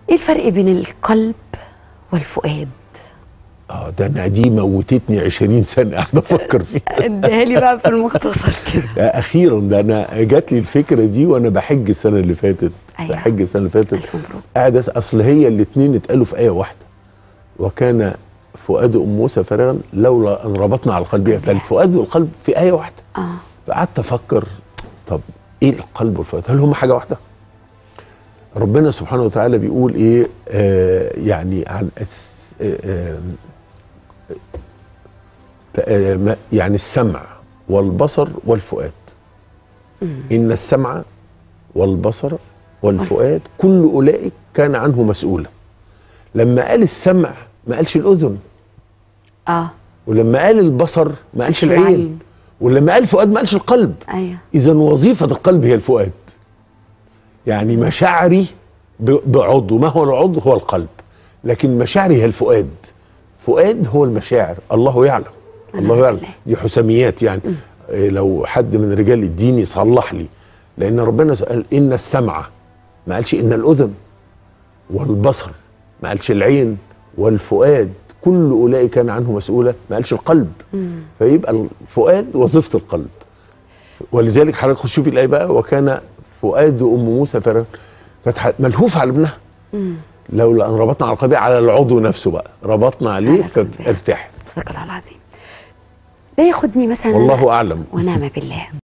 ايه الفرق بين القلب والفؤاد اه ده انا دي موتتني 20 سنه قاعد افكر فيها اديها لي بقى في المختصر كده اخيرا ده انا جات لي الفكره دي وانا بحج السنه اللي فاتت أيوة. بحج السنه اللي فاتت الف مبروك قاعد أس- اصل هي الاثنين اتقالوا في ايه واحده وكان فؤاد ام موسى فارغا لولا ان ربطنا على قلبها فالفؤاد والقلب في ايه واحده اه فقعدت افكر طب ايه القلب والفؤاد هل هم حاجه واحده ربنا سبحانه وتعالى بيقول ايه آه يعني عن أس آه آه آه ما- يعني السمع والبصر والفؤاد ان السمع والبصر والفؤاد كل اولئك كان عنه مسؤولا لما قال السمع ما قالش الاذن اه ولما قال البصر ما قالش مش العين العين. ولما قال الفؤاد ما قالش القلب ايوه اذا وظيفه القلب هي الفؤاد يعني مشاعري ب- بعضو ما هو العضو هو القلب لكن مشاعري هي الفؤاد فؤاد هو المشاعر الله يعلم الله يعلم دي حساميات يعني إيه لو حد من رجال الدين يصلح لي لان ربنا قال ان السمع ما قالش ان الاذن والبصر ما قالش العين والفؤاد كل اولئك كان عنه مسؤولا ما قالش القلب فيبقى الفؤاد وظيفه القلب ولذلك حضرتك خش شوفي الايه بقى وكان فؤاد ام موسى فرغا كانت ح- ملهوفه على ابنها لولا ان ربطنا على قلبها على العضو نفسه بقى ربطنا عليه على قلبها. فارتاح صدق الله العظيم ده ياخدني مثلا والله اعلم ونعم بالله